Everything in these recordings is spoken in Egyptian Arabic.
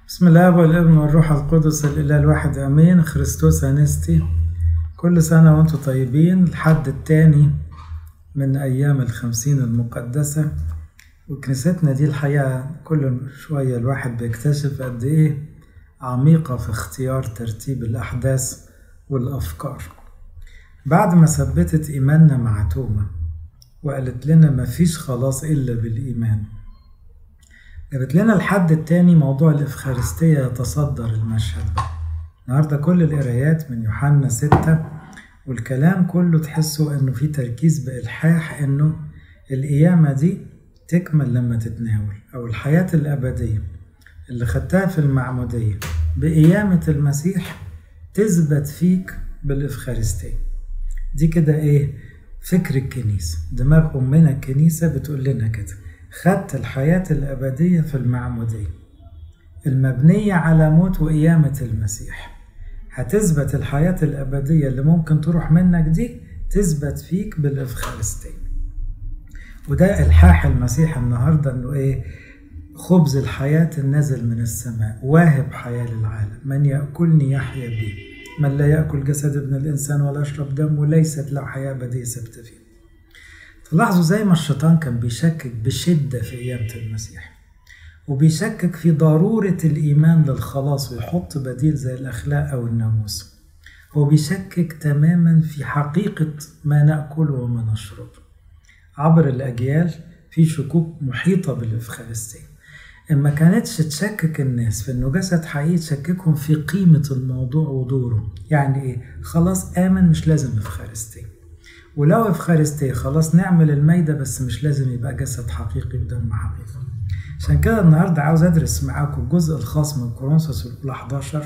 بسم الله والابن والروح القدس الإله الواحد آمين خريستوس أنستي كل سنة وانتم طيبين الحد التاني من أيام الخمسين المقدسة وكنيستنا دي الحقيقة كل شوية الواحد بيكتشف قد إيه عميقة في اختيار ترتيب الأحداث والأفكار بعد ما ثبتت إيماننا مع توما وقالت لنا مفيش خلاص إلا بالإيمان جابت لنا الحد التاني موضوع الإفخارستية يتصدر المشهد النهاردة كل القرايات من يوحنا ستة والكلام كله تحسوا إنه في تركيز بإلحاح إنه القيامة دي تكمل لما تتناول أو الحياة الأبدية اللي خدتها في المعمودية بقيامة المسيح تثبت فيك بالإفخارستية دي كده إيه فكر الكنيسة دماغ أمنا الكنيسة بتقول لنا كده خدت الحياة الأبدية في المعمودية المبنية على موت وقيامة المسيح هتثبت الحياة الأبدية اللي ممكن تروح منك دي تثبت فيك بالإفخارستية وده إلحاح المسيح النهاردة إنه إيه خبز الحياة النازل من السماء واهب حياة للعالم من يأكلني يحيا بي من لا يأكل جسد ابن الإنسان ولا يشرب دمه ليست له حياة أبدية ثابتة فيه تلاحظوا زي ما الشيطان كان بيشكك بشدة في قيامة المسيح وبيشكك في ضرورة الإيمان للخلاص ويحط بديل زي الأخلاق أو الناموس هو بيشكك تماما في حقيقة ما نأكله وما نشرب عبر الأجيال في شكوك محيطة بالإفخارستية إما كانتش تشكك الناس في إنه جسد حقيقي تشككهم في قيمة الموضوع ودوره يعني إيه خلاص آمن مش لازم إفخارستية ولو إفخارستية خلاص نعمل الميدة بس مش لازم يبقى جسد حقيقي ودم حقيقي عشان كده النهاردة عاوز أدرس معاكم الجزء الخاص من كورنثوس الأولى 11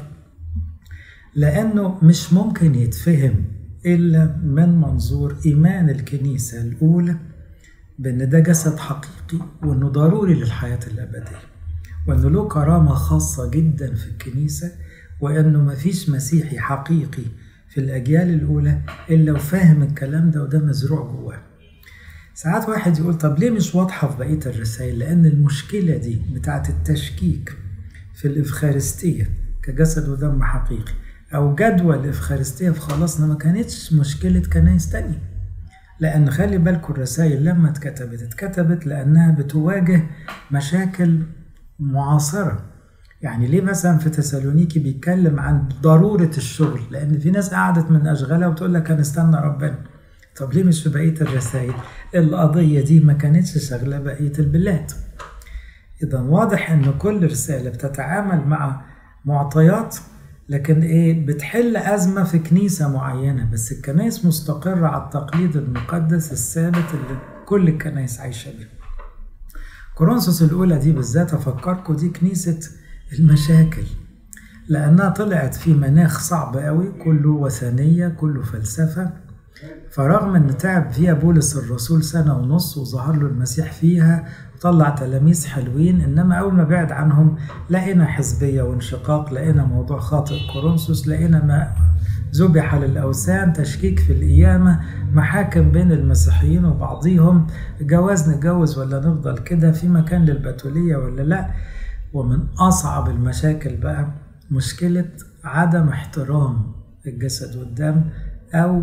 لأنه مش ممكن يتفهم إلا من منظور إيمان الكنيسة الأولى بأن ده جسد حقيقي وأنه ضروري للحياة الأبدية وأنه له كرامة خاصة جدا في الكنيسة وأنه مفيش مسيحي حقيقي في الأجيال الأولى إلا وفاهم الكلام ده وده مزروع جواه ساعات واحد يقول طب ليه مش واضحة في بقية الرسائل لأن المشكلة دي بتاعت التشكيك في الإفخارستية كجسد ودم حقيقي أو جدوى الإفخارستية في خلاصنا ما كانتش مشكلة كنايس تانية لأن خلي بالكم الرسائل لما اتكتبت اتكتبت لأنها بتواجه مشاكل معاصرة يعني ليه مثلا في تسالونيكي بيتكلم عن ضرورة الشغل لأن في ناس قعدت من أشغالها وتقول لك هنستنى ربنا طب ليه مش في بقية الرسائل القضية دي ما كانتش شغلة بقية البلاد إذا واضح أن كل رسالة بتتعامل مع معطيات لكن إيه بتحل أزمة في كنيسة معينة بس الكنائس مستقرة على التقليد المقدس الثابت اللي كل الكنائس عايشة بيه كورنثوس الأولى دي بالذات أفكركم دي كنيسة المشاكل لأنها طلعت في مناخ صعب قوي كله وثنية كله فلسفة فرغم أن تعب فيها بولس الرسول سنة ونص وظهر له المسيح فيها وطلع تلاميذ حلوين إنما أول ما بعد عنهم لقينا حزبية وانشقاق لقينا موضوع خاطئ كورنثوس لقينا ما ذبح للأوثان تشكيك في القيامة محاكم بين المسيحيين وبعضهم جواز نتجوز ولا نفضل كده في مكان للبتولية ولا لأ ومن أصعب المشاكل بقى مشكلة عدم احترام الجسد والدم أو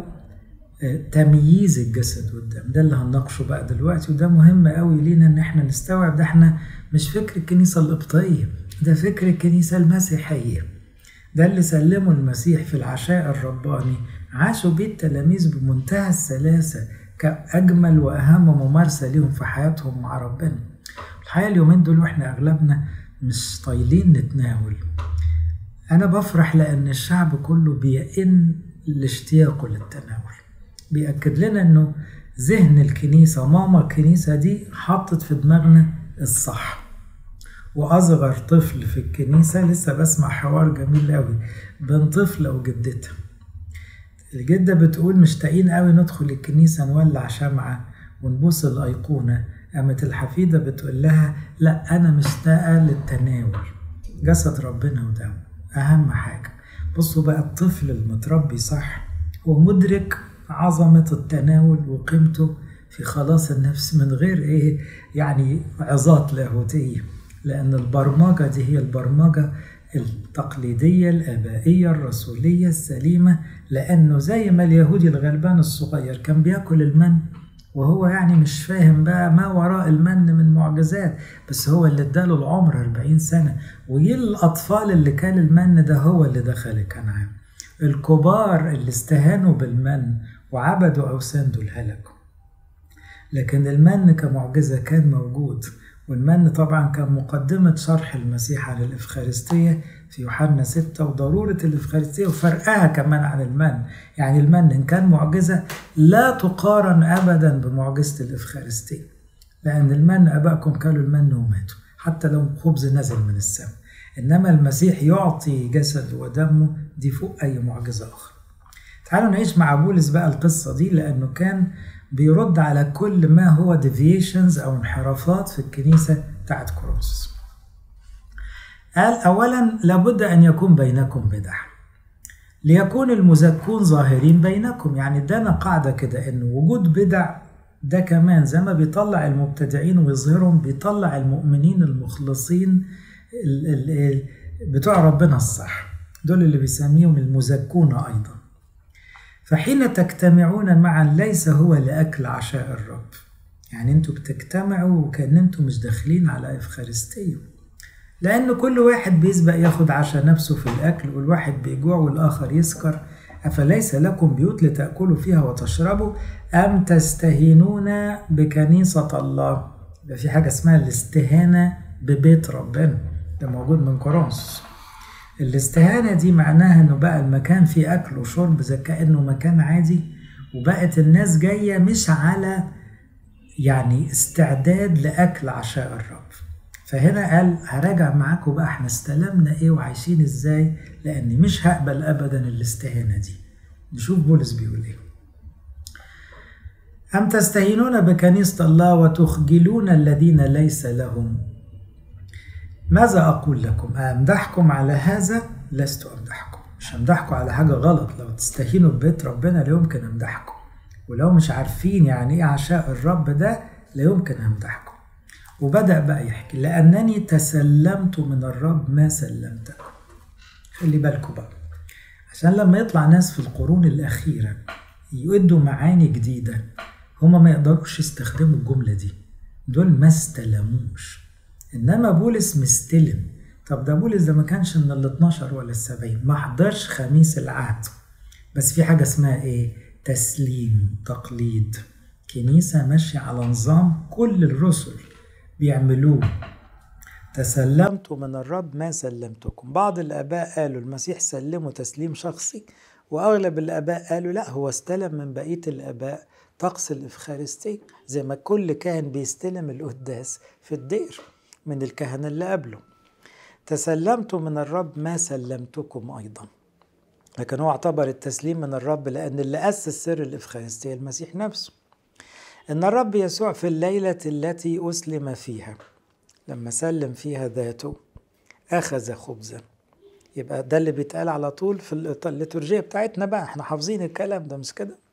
تمييز الجسد والدم ده اللي هنناقشه بقى دلوقتي وده مهم قوي لينا ان احنا نستوعب ده احنا مش فكر الكنيسة القبطية ده فكر الكنيسة المسيحية ده اللي سلمه المسيح في العشاء الرباني عاشوا بيه التلاميذ بمنتهى السلاسة كأجمل وأهم ممارسة ليهم في حياتهم مع ربنا الحقيقة اليومين دول واحنا أغلبنا مش طايلين نتناول أنا بفرح لأن الشعب كله بيئن لاشتياقه للتناول بيأكد لنا إنه ذهن الكنيسة ماما الكنيسة دي حطت في دماغنا الصح وأصغر طفل في الكنيسة لسه بسمع حوار جميل قوي بين طفلة وجدتها الجدة بتقول مشتاقين قوي ندخل الكنيسة نولع شمعة ونبوس الأيقونة قامت الحفيدة بتقول لها لا أنا مشتاقة للتناول جسد ربنا ودم أهم حاجة بصوا بقى الطفل المتربي صح هو مدرك عظمة التناول وقيمته في خلاص النفس من غير إيه يعني عظات لاهوتية لأن البرمجة دي هي البرمجة التقليدية الآبائية الرسولية السليمة لأنه زي ما اليهودي الغلبان الصغير كان بياكل المن وهو يعني مش فاهم بقى ما وراء المن من معجزات بس هو اللي اداله العمر 40 سنة وجيل الأطفال اللي كان المن ده هو اللي دخل كنعان الكبار اللي استهانوا بالمن وعبدوا أوثان دول هلكوا لكن المن كمعجزة كان موجود والمن طبعا كان مقدمة شرح المسيح عن الإفخارستية في يوحنا ستة وضرورة الإفخارستية وفرقها كمان عن المن يعني المن إن كان معجزة لا تقارن أبدا بمعجزة الإفخارستية لأن المن أبائكم كلوا المن وماتوا حتى لو خبز نزل من السماء إنما المسيح يعطي جسد ودمه دي فوق أي معجزة أخرى تعالوا نعيش مع بولس بقى القصة دي لأنه كان بيرد على كل ما هو ديفيشنز أو انحرافات في الكنيسة بتاعت كورنثوس قال أولا لابد أن يكون بينكم بدع ليكون المزكون ظاهرين بينكم يعني ادانا قاعدة كده إن وجود بدع ده كمان زي ما بيطلع المبتدعين ويظهرهم بيطلع المؤمنين المخلصين بتوع ربنا الصح دول اللي بيسميهم المزكون أيضا فحين تجتمعون معا ليس هو لأكل عشاء الرب يعني انتوا بتجتمعوا وكأن انتوا مش داخلين على إفخارستية لأن كل واحد بيسبق ياخد عشاء نفسه في الأكل والواحد بيجوع والآخر يسكر أفليس لكم بيوت لتأكلوا فيها وتشربوا أم تستهينون بكنيسة الله ده في حاجة اسمها الاستهانة ببيت ربنا ده موجود من كورنثوس الاستهانة دي معناها انه بقى المكان فيه اكل وشرب زي كأنه مكان عادي وبقت الناس جاية مش على يعني استعداد لأكل عشاء الرب فهنا قال هراجع معاكم بقى احنا استلمنا ايه وعايشين ازاي لاني مش هقبل ابدا الاستهانة دي نشوف بولس بيقول ايه أم تستهينون بكنيسة الله وتخجلون الذين ليس لهم ماذا أقول لكم أمدحكم على هذا لست أمدحكم مش أمدحكم على حاجة غلط لو تستهينوا ببيت ربنا لا يمكن أمدحكم ولو مش عارفين يعني إيه عشاء الرب ده لا يمكن أمدحكم وبدأ بقى يحكي لأنني تسلمت من الرب ما سلمتكم خلي بالكم بقى عشان لما يطلع ناس في القرون الأخيرة يؤدوا معاني جديدة هما ما يقدروش يستخدموا الجملة دي دول ما استلموش انما بولس مستلم طب ده بولس ده ما كانش من ال 12 ولا ال 70 ما حضرش خميس العهد بس في حاجه اسمها ايه تسليم تقليد كنيسه ماشيه على نظام كل الرسل بيعملوه تسلمت من الرب ما سلمتكم بعض الاباء قالوا المسيح سلمه تسليم شخصي واغلب الاباء قالوا لا هو استلم من بقيه الاباء طقس الافخارستيه زي ما كل كاهن بيستلم القداس في الدير من الكهنة اللي قبله تسلمت من الرب ما سلمتكم أيضا لكن هو اعتبر التسليم من الرب لأن اللي أسس سر الإفخارستية المسيح نفسه إن الرب يسوع في الليلة التي أسلم فيها لما سلم فيها ذاته أخذ خبزا يبقى ده اللي بيتقال على طول في الليتورجية بتاعتنا بقى احنا حافظين الكلام ده مش كده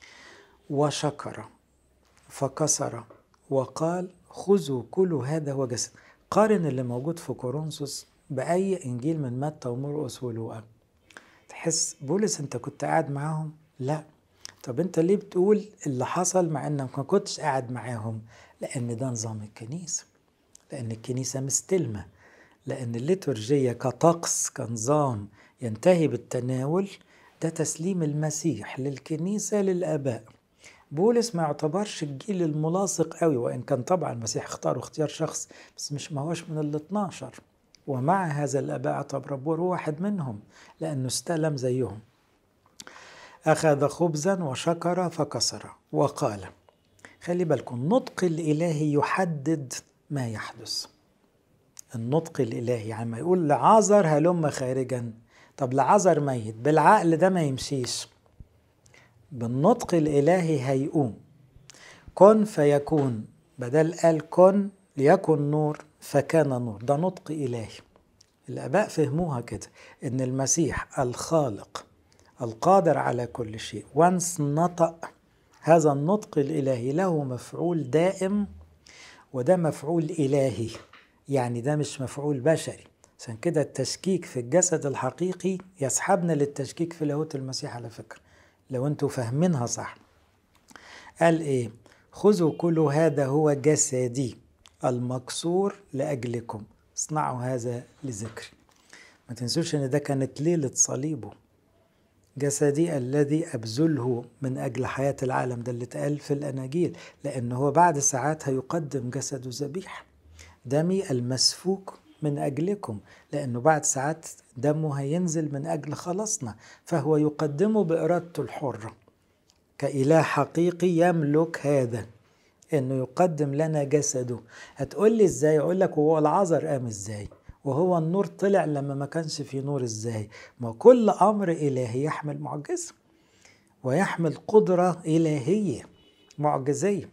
وشكر فكسر وقال خذوا كلوا هذا هو جسد قارن اللي موجود في كورنثوس بأي إنجيل من متى ومرقس ولوقا تحس بولس أنت كنت قاعد معاهم؟ لا طب أنت ليه بتقول اللي حصل مع إنك ما كنتش قاعد معاهم؟ لأن ده نظام الكنيسة لأن الكنيسة مستلمة لأن الليتورجية كطقس كنظام ينتهي بالتناول ده تسليم المسيح للكنيسة للآباء بولس ما يعتبرش الجيل الملاصق قوي وان كان طبعا المسيح اختاره اختيار شخص بس مش ما هوش من ال 12 ومع هذا الاباء اعتبر هو واحد منهم لانه استلم زيهم اخذ خبزا وشكر فكسر وقال خلي بالكم النطق الالهي يحدد ما يحدث النطق الالهي يعني ما يقول لعازر هلم خارجا طب لعازر ميت بالعقل ده ما يمشيش بالنطق الإلهي هيقوم كن فيكون بدل قال كن ليكن نور فكان نور ده نطق إلهي الآباء فهموها كده إن المسيح الخالق القادر على كل شيء وانس نطق هذا النطق الإلهي له مفعول دائم وده مفعول إلهي يعني ده مش مفعول بشري عشان كده التشكيك في الجسد الحقيقي يسحبنا للتشكيك في لاهوت المسيح على فكرة لو انتوا فاهمينها صح قال ايه خذوا كل هذا هو جسدي المكسور لأجلكم اصنعوا هذا لذكري ما تنسوش ان ده كانت ليلة صليبه جسدي الذي أبذله من أجل حياة العالم ده اللي اتقال في الأناجيل لأنه هو بعد ساعات هيقدم جسده ذبيحة دمي المسفوك من أجلكم لأنه بعد ساعات دمه هينزل من أجل خلاصنا فهو يقدمه بإرادته الحرة كإله حقيقي يملك هذا انه يقدم لنا جسده هتقول لي ازاي اقول لك وهو العذر قام ازاي وهو النور طلع لما ما كانش في نور ازاي ما كل امر الهي يحمل معجزه ويحمل قدره الهيه معجزيه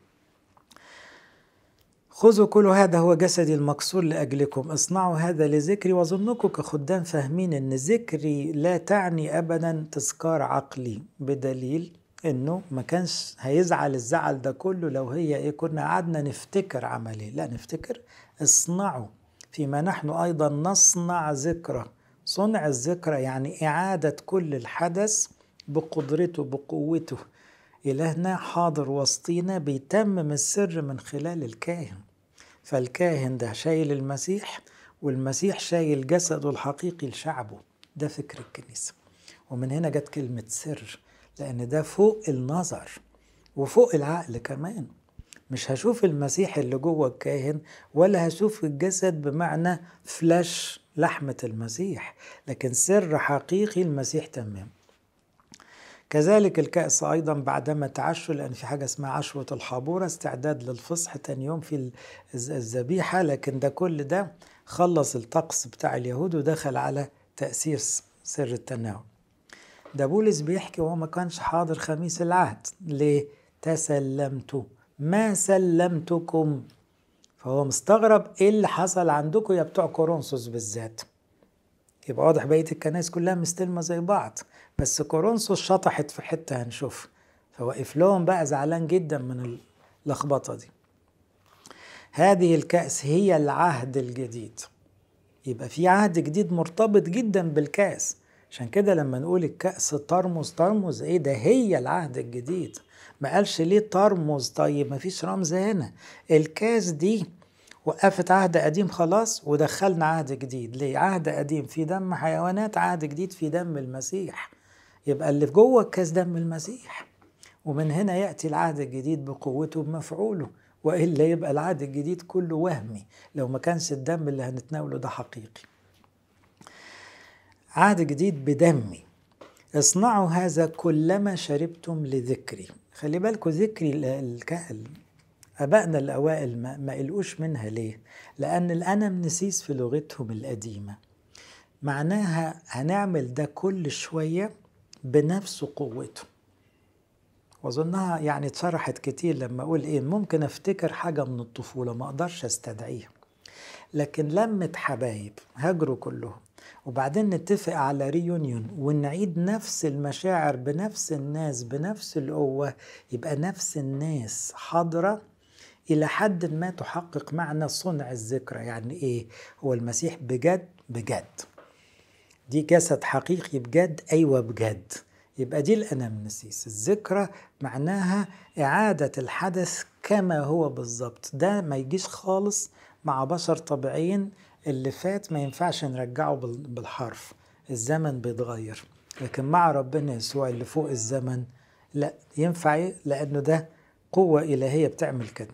خذوا كل هذا هو جسدي المكسور لأجلكم اصنعوا هذا لذكري وظنكم كخدام فاهمين أن ذكري لا تعني أبدا تذكار عقلي بدليل انه ما كانش هيزعل الزعل ده كله لو هي ايه كنا قعدنا نفتكر عمل ايه لا نفتكر اصنعوا فيما نحن ايضا نصنع ذكرى صنع الذكرى يعني اعاده كل الحدث بقدرته بقوته الهنا حاضر وسطينا بيتمم السر من خلال الكاهن فالكاهن ده شايل المسيح والمسيح شايل جسده الحقيقي لشعبه ده فكر الكنيسه ومن هنا جت كلمه سر لأن ده فوق النظر وفوق العقل كمان مش هشوف المسيح اللي جوه الكاهن ولا هشوف الجسد بمعنى فلاش لحمة المسيح لكن سر حقيقي المسيح تمام كذلك الكأس أيضا بعدما تعشوا لأن في حاجة اسمها عشوة الحابورة استعداد للفصح تاني يوم في الذبيحة لكن ده كل ده خلص الطقس بتاع اليهود ودخل على تأسيس سر التناول ده بولس بيحكي وهو ما كانش حاضر خميس العهد ليه تسلمت ما سلمتكم فهو مستغرب ايه اللي حصل عندكم يا بتوع كورنثوس بالذات يبقى واضح بقيه الكنائس كلها مستلمه زي بعض بس كورنثوس شطحت في حته هنشوف فوقف لهم بقى زعلان جدا من اللخبطه دي هذه الكأس هي العهد الجديد يبقى في عهد جديد مرتبط جدا بالكأس عشان كده لما نقول الكأس ترمز ترمز ايه ده هي العهد الجديد ما قالش ليه ترمز طيب ما فيش رمز هنا الكاس دي وقفت عهد قديم خلاص ودخلنا عهد جديد ليه عهد قديم في دم حيوانات عهد جديد في دم المسيح يبقى اللي في جوه الكاس دم المسيح ومن هنا يأتي العهد الجديد بقوته بمفعوله وإلا يبقى العهد الجديد كله وهمي لو ما كانش الدم اللي هنتناوله ده حقيقي عهد جديد بدمي اصنعوا هذا كلما شربتم لذكري خلي بالكم ذكري الكهل أبائنا الأوائل ما, ما قلقوش منها ليه؟ لأن الأنمنسيس في لغتهم القديمة معناها هنعمل ده كل شوية بنفس قوته وأظنها يعني اتشرحت كتير لما أقول إيه ممكن أفتكر حاجة من الطفولة ما أقدرش أستدعيها لكن لمة حبايب هاجروا كلهم وبعدين نتفق على ريونيون ونعيد نفس المشاعر بنفس الناس بنفس القوة يبقى نفس الناس حاضرة إلى حد ما تحقق معنى صنع الذكرى يعني إيه هو المسيح بجد بجد دي جسد حقيقي بجد أيوة بجد يبقى دي الأنامنسيس الذكرى معناها إعادة الحدث كما هو بالظبط ده ما يجيش خالص مع بشر طبيعيين اللي فات ما ينفعش نرجعه بالحرف الزمن بيتغير لكن مع ربنا يسوع اللي فوق الزمن لا ينفع لأنه ده قوة إلهية بتعمل كده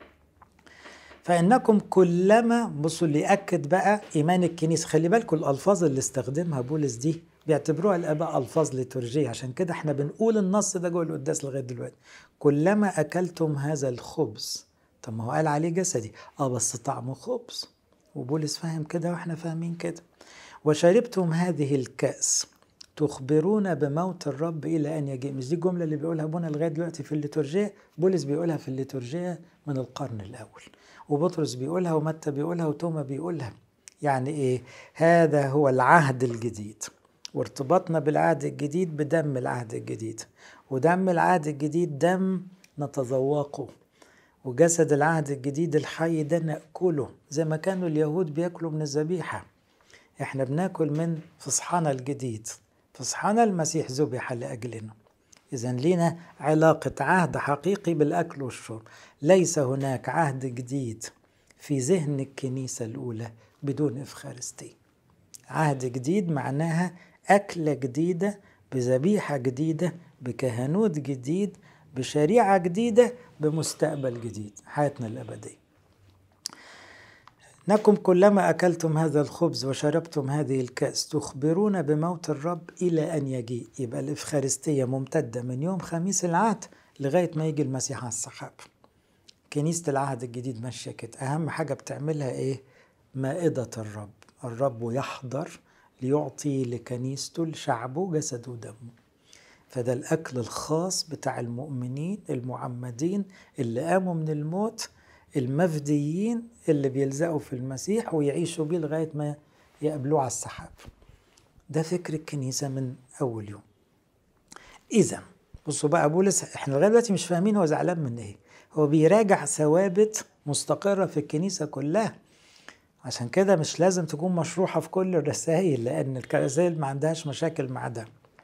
فإنكم كلما بصوا اللي يأكد بقى إيمان الكنيسة خلي بالكم الألفاظ اللي استخدمها بولس دي بيعتبروها الآباء ألفاظ ليتورجية عشان كده احنا بنقول النص ده جوه القداس لغاية دلوقتي كلما أكلتم هذا الخبز طب ما هو قال عليه جسدي اه بس طعمه خبز وبولس فاهم كده واحنا فاهمين كده وشربتم هذه الكأس تخبرون بموت الرب إلى أن يجيء مش دي الجملة اللي بيقولها أبونا لغاية دلوقتي في الليتورجية بولس بيقولها في الليتورجية من القرن الأول وبطرس بيقولها ومتى بيقولها وتوما بيقولها يعني إيه هذا هو العهد الجديد وارتباطنا بالعهد الجديد بدم العهد الجديد ودم العهد الجديد دم نتذوقه وجسد العهد الجديد الحي ده نأكله زي ما كانوا اليهود بياكلوا من الذبيحة احنا بناكل من فصحانا الجديد فصحانا المسيح ذبح لأجلنا إذا لينا علاقة عهد حقيقي بالأكل والشرب ليس هناك عهد جديد في ذهن الكنيسة الأولى بدون إفخارستي عهد جديد معناها أكلة جديدة بذبيحة جديدة بكهنوت جديد بشريعة جديدة بمستقبل جديد حياتنا الأبدية انكم كلما اكلتم هذا الخبز وشربتم هذه الكاس تخبرون بموت الرب الى ان يجيء يبقى الافخارستيه ممتده من يوم خميس العهد لغايه ما يجي المسيح على السحاب كنيسه العهد الجديد ماشيه كده اهم حاجه بتعملها ايه مائده الرب الرب يحضر ليعطي لكنيسته لشعبه جسده ودمه فده الاكل الخاص بتاع المؤمنين المعمدين اللي قاموا من الموت المفديين اللي بيلزقوا في المسيح ويعيشوا بيه لغاية ما يقابلوه على السحاب ده فكر الكنيسة من أول يوم إذا بصوا بقى بولس احنا لغاية دلوقتي مش فاهمين هو زعلان من ايه هو بيراجع ثوابت مستقرة في الكنيسة كلها عشان كده مش لازم تكون مشروحة في كل الرسائل لأن الرسائل ما عندهاش مشاكل مع ده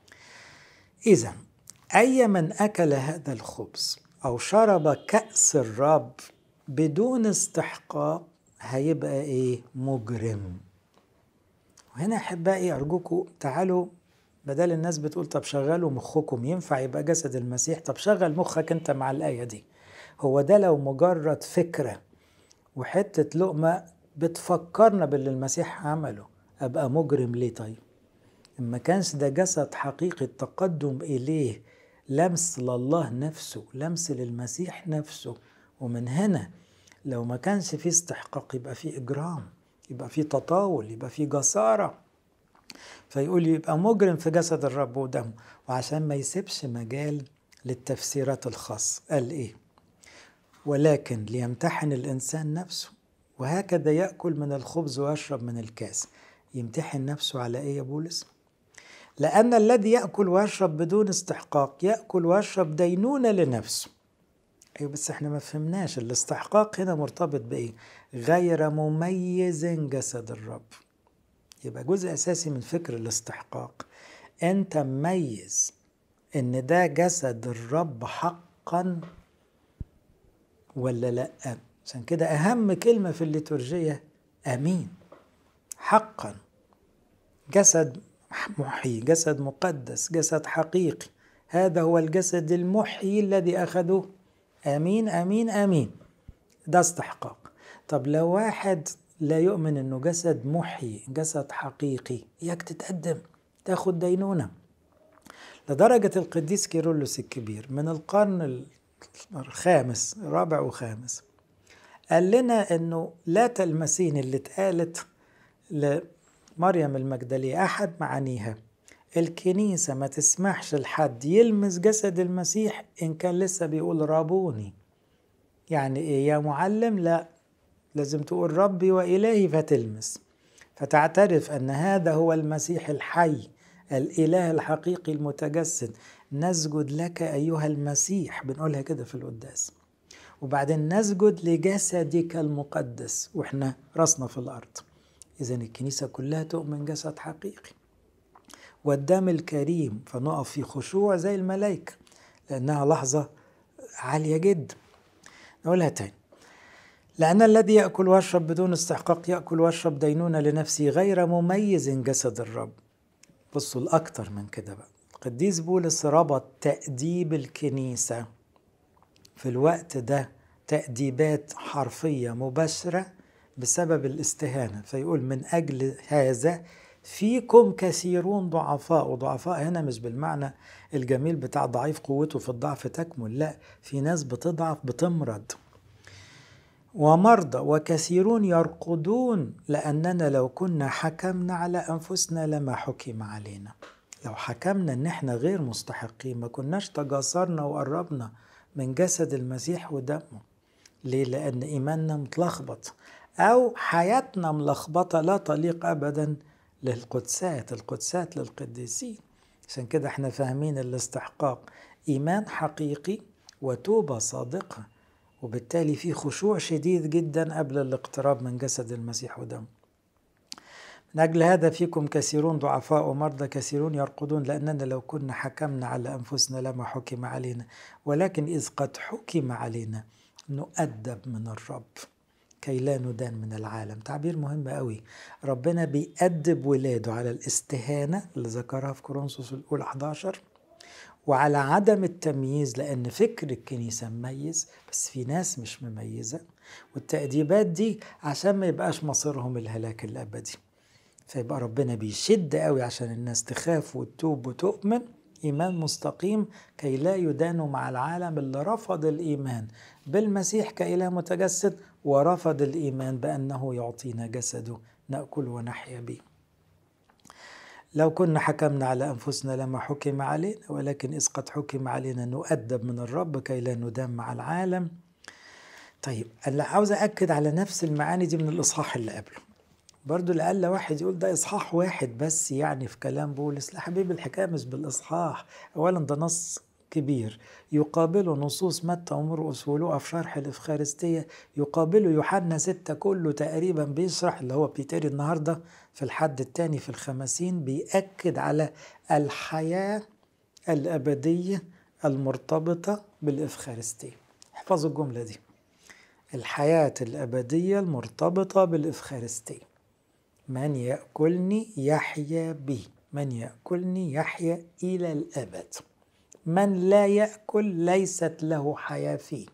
إذا أي من أكل هذا الخبز أو شرب كأس الرب بدون استحقاق هيبقى ايه مجرم وهنا احبائي ارجوكم تعالوا بدل الناس بتقول طب شغلوا مخكم ينفع يبقى جسد المسيح طب شغل مخك انت مع الايه دي هو ده لو مجرد فكره وحته لقمه بتفكرنا باللي المسيح عمله ابقى مجرم ليه طيب ما كانش ده جسد حقيقي التقدم اليه لمس لله نفسه لمس للمسيح نفسه ومن هنا لو ما كانش في استحقاق يبقى في إجرام يبقى في تطاول يبقى في جسارة فيقول يبقى مجرم في جسد الرب ودمه وعشان ما يسيبش مجال للتفسيرات الخاصة قال إيه ولكن ليمتحن الإنسان نفسه وهكذا يأكل من الخبز ويشرب من الكاس يمتحن نفسه على إيه يا بولس؟ لأن الذي يأكل ويشرب بدون استحقاق يأكل ويشرب دينونة لنفسه ايوه بس احنا ما فهمناش الاستحقاق هنا مرتبط بايه غير مميز جسد الرب يبقى جزء اساسي من فكر الاستحقاق انت مميز ان ده جسد الرب حقا ولا لا عشان كده اهم كلمه في الليتورجيه امين حقا جسد محيي جسد مقدس جسد حقيقي هذا هو الجسد المحيي الذي اخذه امين امين امين ده استحقاق طب لو واحد لا يؤمن انه جسد محيي جسد حقيقي اياك تتقدم تاخد دينونه لدرجة القديس كيرلس الكبير من القرن الخامس رابع وخامس قال لنا انه لا تلمسين اللي اتقالت لمريم المجدلية احد معانيها الكنيسة ما تسمحش لحد يلمس جسد المسيح إن كان لسه بيقول رابوني يعني إيه يا معلم لا لازم تقول ربي وإلهي فتلمس فتعترف أن هذا هو المسيح الحي الإله الحقيقي المتجسد نسجد لك أيها المسيح بنقولها كده في القداس وبعدين نسجد لجسدك المقدس وإحنا راسنا في الأرض إذا الكنيسة كلها تؤمن جسد حقيقي والدم الكريم فنقف في خشوع زي الملائكة لأنها لحظة عالية جدا نقولها تاني لأن الذي يأكل ويشرب بدون استحقاق يأكل ويشرب دينونة لنفسه غير مميز جسد الرب بصوا الأكتر من كده بقى القديس بولس ربط تأديب الكنيسة في الوقت ده تأديبات حرفية مباشرة بسبب الاستهانة فيقول من أجل هذا فيكم كثيرون ضعفاء وضعفاء هنا مش بالمعنى الجميل بتاع ضعيف قوته في الضعف تكمل لا في ناس بتضعف بتمرض ومرضى وكثيرون يرقدون لأننا لو كنا حكمنا على أنفسنا لما حكم علينا لو حكمنا ان احنا غير مستحقين ما كناش تجاسرنا وقربنا من جسد المسيح ودمه ليه لان ايماننا متلخبط او حياتنا ملخبطه لا تليق ابدا للقدسات القدسات للقديسين عشان كده احنا فاهمين الاستحقاق ايمان حقيقي وتوبه صادقه وبالتالي في خشوع شديد جدا قبل الاقتراب من جسد المسيح ودمه من أجل هذا فيكم كثيرون ضعفاء ومرضى كثيرون يرقدون لأننا لو كنا حكمنا على أنفسنا لما حكم علينا ولكن إذ قد حكم علينا نؤدب من الرب كي لا ندان من العالم تعبير مهم قوي ربنا بيأدب ولاده على الاستهانة اللي ذكرها في كورنثوس الأولى 11 وعلى عدم التمييز لأن فكر الكنيسة مميز بس في ناس مش مميزة والتأديبات دي عشان ما يبقاش مصيرهم الهلاك الأبدي فيبقى ربنا بيشد قوي عشان الناس تخاف وتتوب وتؤمن إيمان مستقيم كي لا يدانوا مع العالم اللي رفض الإيمان بالمسيح كإله متجسد ورفض الإيمان بأنه يعطينا جسده نأكل ونحيا به لو كنا حكمنا على أنفسنا لما حكم علينا ولكن إذ قد حكم علينا نؤدب من الرب كي لا ندام مع العالم طيب أنا عاوز أكد على نفس المعاني دي من الإصحاح اللي قبله برضو لألا واحد يقول ده إصحاح واحد بس يعني في كلام بولس لا حبيبي الحكاية مش بالإصحاح أولا ده نص كبير يقابله نصوص متى ومرقس ولوقا في شرح الإفخارستية يقابله يوحنا ستة كله تقريبا بيشرح اللي هو بيتري النهاردة في الحد الثاني في الخمسين بيأكد على الحياة الأبدية المرتبطة بالإفخارستية احفظوا الجملة دي الحياة الأبدية المرتبطة بالإفخارستية من يأكلني يحيا بي من يأكلني يحيا إلى الأبد من لا يأكل ليست له حياة فيه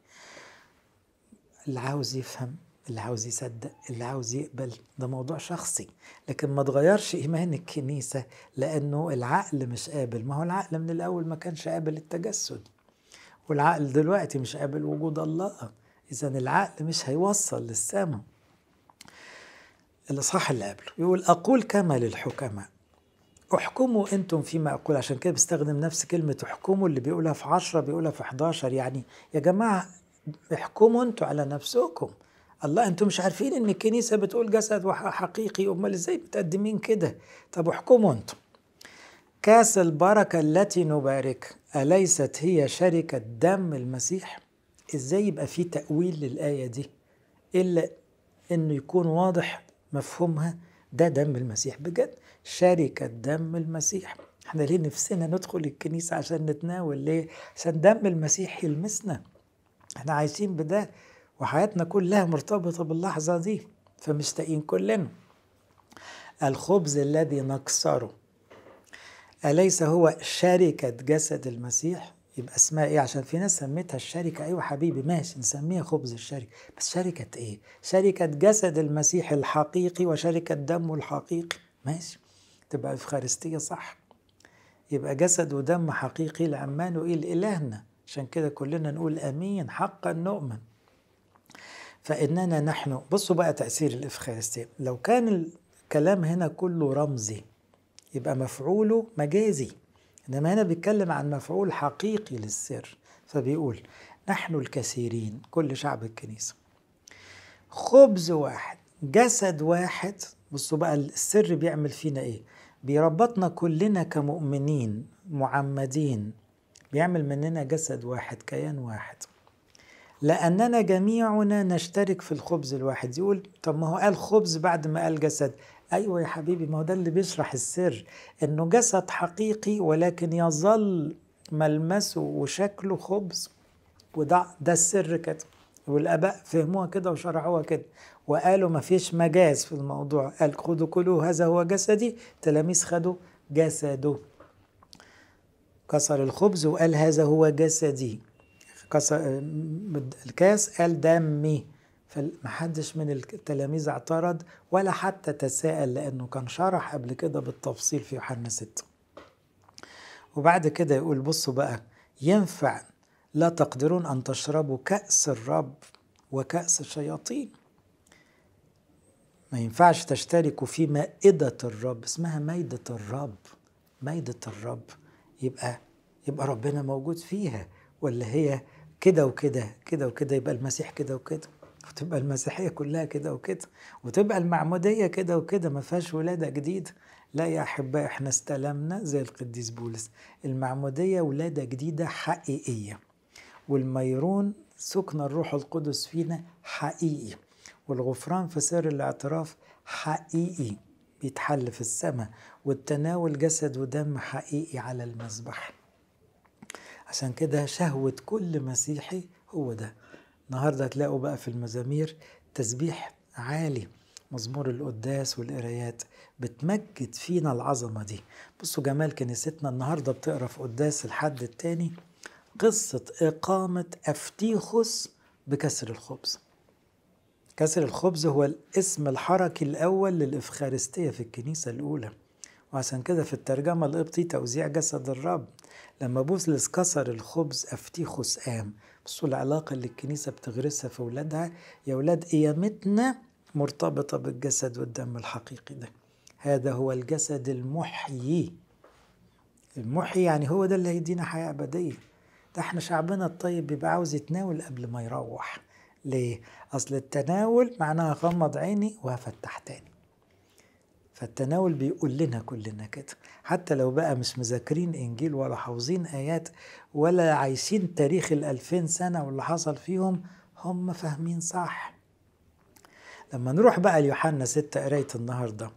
اللي عاوز يفهم اللي عاوز يصدق اللي عاوز يقبل ده موضوع شخصي لكن ما تغيرش إيمان الكنيسة لأنه العقل مش قابل ما هو العقل من الأول ما كانش قابل التجسد والعقل دلوقتي مش قابل وجود الله إذا العقل مش هيوصل للسماء الإصحاح اللي قبله يقول أقول كما للحكماء احكموا انتم فيما اقول عشان كده بستخدم نفس كلمه احكموا اللي بيقولها في 10 بيقولها في 11 يعني يا جماعه احكموا انتم على نفسكم الله انتم مش عارفين ان الكنيسه بتقول جسد حقيقي امال ازاي متقدمين كده طب احكموا انتم كاس البركه التي نبارك اليست هي شركه دم المسيح ازاي يبقى في تاويل للايه دي الا انه يكون واضح مفهومها ده دم المسيح بجد شركة دم المسيح احنا ليه نفسنا ندخل الكنيسة عشان نتناول ليه عشان دم المسيح يلمسنا احنا عايشين بده وحياتنا كلها مرتبطة باللحظة دي فمشتاقين كلنا الخبز الذي نكسره أليس هو شركة جسد المسيح يبقى اسمها ايه عشان في ناس سميتها الشركة ايوه حبيبي ماشي نسميها خبز الشركة بس شركة ايه شركة جسد المسيح الحقيقي وشركة دمه الحقيقي ماشي تبقى افخارستية صح يبقى جسد ودم حقيقي لعمانوئيل إلهنا عشان كده كلنا نقول امين حقا نؤمن فاننا نحن بصوا بقى تاثير الافخارستيه لو كان الكلام هنا كله رمزي يبقى مفعوله مجازي انما هنا بيتكلم عن مفعول حقيقي للسر فبيقول نحن الكثيرين كل شعب الكنيسه خبز واحد جسد واحد بصوا بقى السر بيعمل فينا ايه بيربطنا كلنا كمؤمنين معمدين بيعمل مننا جسد واحد كيان واحد لأننا جميعنا نشترك في الخبز الواحد يقول طب ما هو قال خبز بعد ما قال جسد أيوة يا حبيبي ما هو ده اللي بيشرح السر إنه جسد حقيقي ولكن يظل ملمسه وشكله خبز وده ده السر كده والآباء فهموها كده وشرحوها كده وقالوا ما فيش مجاز في الموضوع قال خذوا كلوا هذا هو جسدي تلاميذ خدوا جسده كسر الخبز وقال هذا هو جسدي كسر الكاس قال دمي فمحدش من التلاميذ اعترض ولا حتى تساءل لأنه كان شرح قبل كده بالتفصيل في يوحنا 6 وبعد كده يقول بصوا بقى ينفع لا تقدرون أن تشربوا كأس الرب وكأس الشياطين ما ينفعش تشتركوا في مائدة الرب اسمها مائدة الرب مائدة الرب يبقى يبقى ربنا موجود فيها ولا هي كده وكده كده وكده يبقى المسيح كده وكده وتبقى المسيحية كلها كده وكده وتبقى المعمودية كده وكده ما فيهاش ولادة جديدة لا يا أحباء احنا استلمنا زي القديس بولس المعمودية ولادة جديدة حقيقية والميرون سكن الروح القدس فينا حقيقي والغفران في سر الاعتراف حقيقي بيتحل في السماء والتناول جسد ودم حقيقي على المذبح عشان كده شهوة كل مسيحي هو ده النهاردة هتلاقوا بقى في المزامير تسبيح عالي مزمور القداس والقرايات بتمجد فينا العظمة دي بصوا جمال كنيستنا النهاردة بتقرا في قداس الحد التاني قصة إقامة أفتيخوس بكسر الخبز كسر الخبز هو الاسم الحركي الأول للإفخارستية في الكنيسة الأولى وعشان كده في الترجمة القبطي توزيع جسد الرب لما بوسلس كسر الخبز أفتيخوس قام بصوا العلاقة اللي الكنيسة بتغرسها في أولادها يا أولاد قيامتنا مرتبطة بالجسد والدم الحقيقي ده هذا هو الجسد المحيي المحيي يعني هو ده اللي هيدينا حياة أبدية ده احنا شعبنا الطيب بيبقى عاوز يتناول قبل ما يروح ليه؟ أصل التناول معناها غمض عيني وهفتح تاني فالتناول بيقول لنا كلنا كده حتى لو بقى مش مذاكرين إنجيل ولا حافظين آيات ولا عايشين تاريخ الألفين سنة واللي حصل فيهم هم فاهمين صح لما نروح بقى ليوحنا ستة قراية النهارده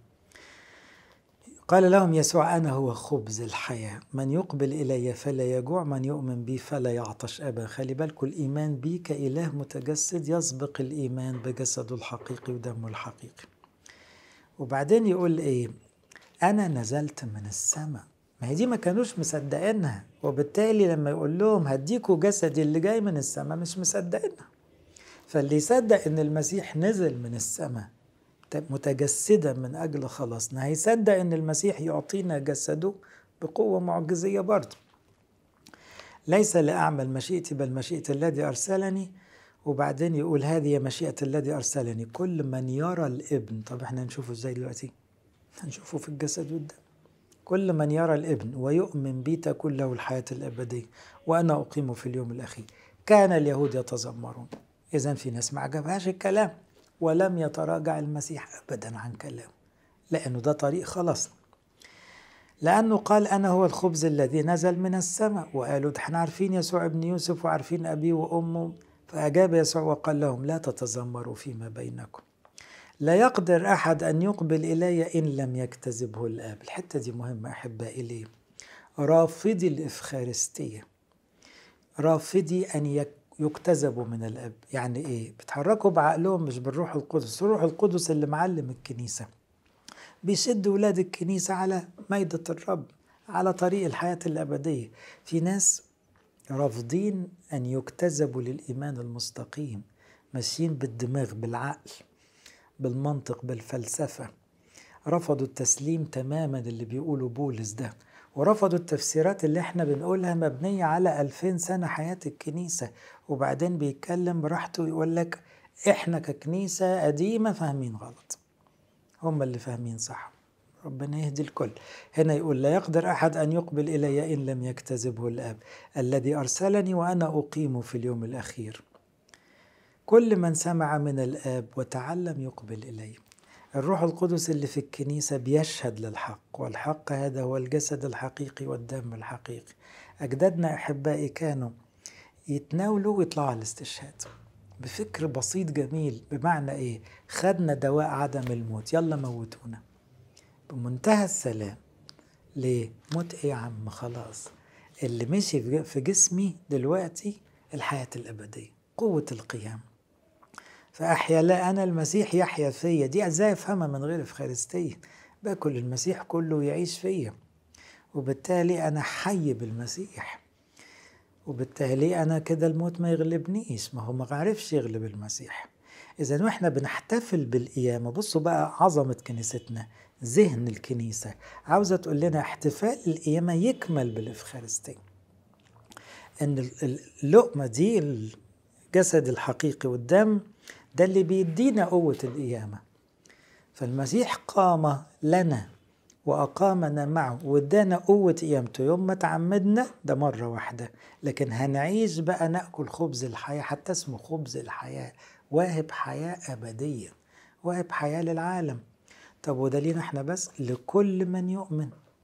قال لهم يسوع أنا هو خبز الحياة من يقبل إلي فلا يجوع من يؤمن بي فلا يعطش أبدا خلي بالكم الإيمان بي كإله متجسد يسبق الإيمان بجسده الحقيقي ودمه الحقيقي وبعدين يقول إيه أنا نزلت من السماء ما هي دي ما كانوش مصدقينها وبالتالي لما يقول لهم هديكوا جسدي اللي جاي من السماء مش مصدقينها فاللي يصدق ان المسيح نزل من السماء متجسدا من اجل خلاصنا هيصدق ان المسيح يعطينا جسده بقوه معجزيه برضه ليس لاعمل مشيئتي بل مشيئه الذي ارسلني وبعدين يقول هذه مشيئه الذي ارسلني كل من يرى الابن طب احنا هنشوفه ازاي دلوقتي هنشوفه في الجسد والدم كل من يرى الابن ويؤمن بي تكون له الحياه الابديه وانا اقيمه في اليوم الاخير كان اليهود يتذمرون اذا في ناس ما عجبهاش الكلام ولم يتراجع المسيح ابدا عن كلامه لانه ده طريق خلاص لانه قال انا هو الخبز الذي نزل من السماء وقالوا ده احنا عارفين يسوع ابن يوسف وعارفين ابيه وامه فاجاب يسوع وقال لهم لا تتذمروا فيما بينكم لا يقدر احد ان يقبل الي ان لم يكتذبه الاب الحته دي مهمه احبائي ليه رافضي الافخارستيه رافضي ان يك يكتذبوا من الاب يعني ايه بيتحركوا بعقلهم مش بالروح القدس الروح القدس اللي معلم الكنيسه بيشد ولاد الكنيسه على ميده الرب على طريق الحياه الابديه في ناس رافضين ان يكتذبوا للايمان المستقيم ماشيين بالدماغ بالعقل بالمنطق بالفلسفه رفضوا التسليم تماما اللي بيقولوا بولس ده ورفضوا التفسيرات اللي احنا بنقولها مبنية على ألفين سنة حياة الكنيسة وبعدين بيتكلم براحته يقول لك احنا ككنيسة قديمة فاهمين غلط هم اللي فاهمين صح ربنا يهدي الكل هنا يقول لا يقدر أحد أن يقبل إلي إن لم يكتذبه الآب الذي أرسلني وأنا أقيم في اليوم الأخير كل من سمع من الآب وتعلم يقبل إليه الروح القدس اللي في الكنيسة بيشهد للحق والحق هذا هو الجسد الحقيقي والدم الحقيقي أجدادنا أحبائي كانوا يتناولوا ويطلعوا على الاستشهاد بفكر بسيط جميل بمعنى إيه خدنا دواء عدم الموت يلا موتونا بمنتهى السلام ليه موت إيه يا عم خلاص اللي مشي في جسمي دلوقتي الحياة الأبدية قوة القيام فأحيا لا أنا المسيح يحيا فيا دي إزاي أفهمها من غير إفخارستية باكل المسيح كله يعيش فيا وبالتالي أنا حي بالمسيح وبالتالي أنا كده الموت ما يغلبنيش ما هو ما عرفش يغلب المسيح إذا وإحنا بنحتفل بالقيامة بصوا بقى عظمة كنيستنا ذهن الكنيسة عاوزة تقول لنا احتفال القيامة يكمل بالإفخارستية إن اللقمة دي الجسد الحقيقي والدم ده اللي بيدينا قوة القيامة فالمسيح قام لنا وأقامنا معه وادانا قوة قيامته يوم ما تعمدنا ده مرة واحدة لكن هنعيش بقى نأكل خبز الحياة حتى اسمه خبز الحياة واهب حياة أبدية واهب حياة للعالم طب وده لينا احنا بس لكل من يؤمن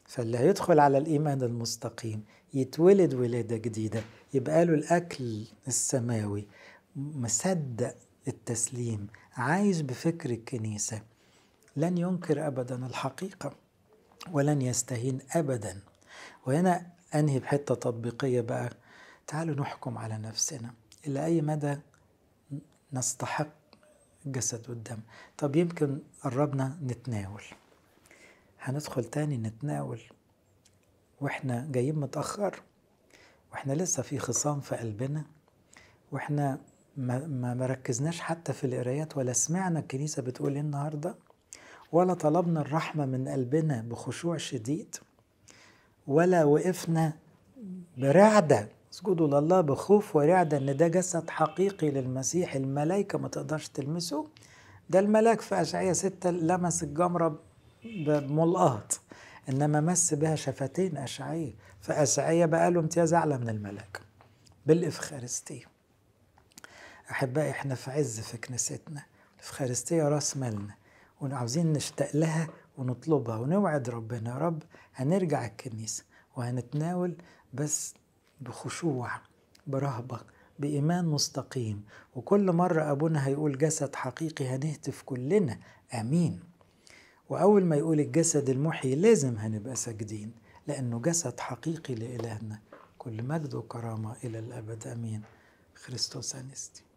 فاللي هيدخل على الإيمان المستقيم يتولد ولادة جديدة يبقى له الأكل السماوي مصدق التسليم عايش بفكر الكنيسة لن ينكر أبدا الحقيقة ولن يستهين أبدا وهنا أنهي بحتة تطبيقية بقى تعالوا نحكم على نفسنا إلى أي مدى نستحق الجسد والدم طب يمكن قربنا نتناول هندخل تاني نتناول واحنا جايين متأخر واحنا لسه في خصام في قلبنا واحنا ما, ما مركزناش حتى في القرايات ولا سمعنا الكنيسة بتقول ايه النهاردة ولا طلبنا الرحمة من قلبنا بخشوع شديد ولا وقفنا برعدة اسجدوا لله بخوف ورعدة ان ده جسد حقيقي للمسيح الملائكة ما تقدرش تلمسه ده الملاك في أشعية ستة لمس الجمرة بملقاط إنما مس بها شفتين أشعية فأشعية بقى له امتياز أعلى من الملاك بالإفخارستية أحبائي إحنا في عز في كنيستنا الإفخارستية راس مالنا وعاوزين نشتاق لها ونطلبها ونوعد ربنا يا رب هنرجع الكنيسة وهنتناول بس بخشوع برهبة بإيمان مستقيم وكل مرة أبونا هيقول جسد حقيقي هنهتف كلنا أمين وأول ما يقول الجسد المحيي لازم هنبقى ساجدين لأنه جسد حقيقي لإلهنا كل مجد وكرامة إلى الأبد أمين خريستوس أنستي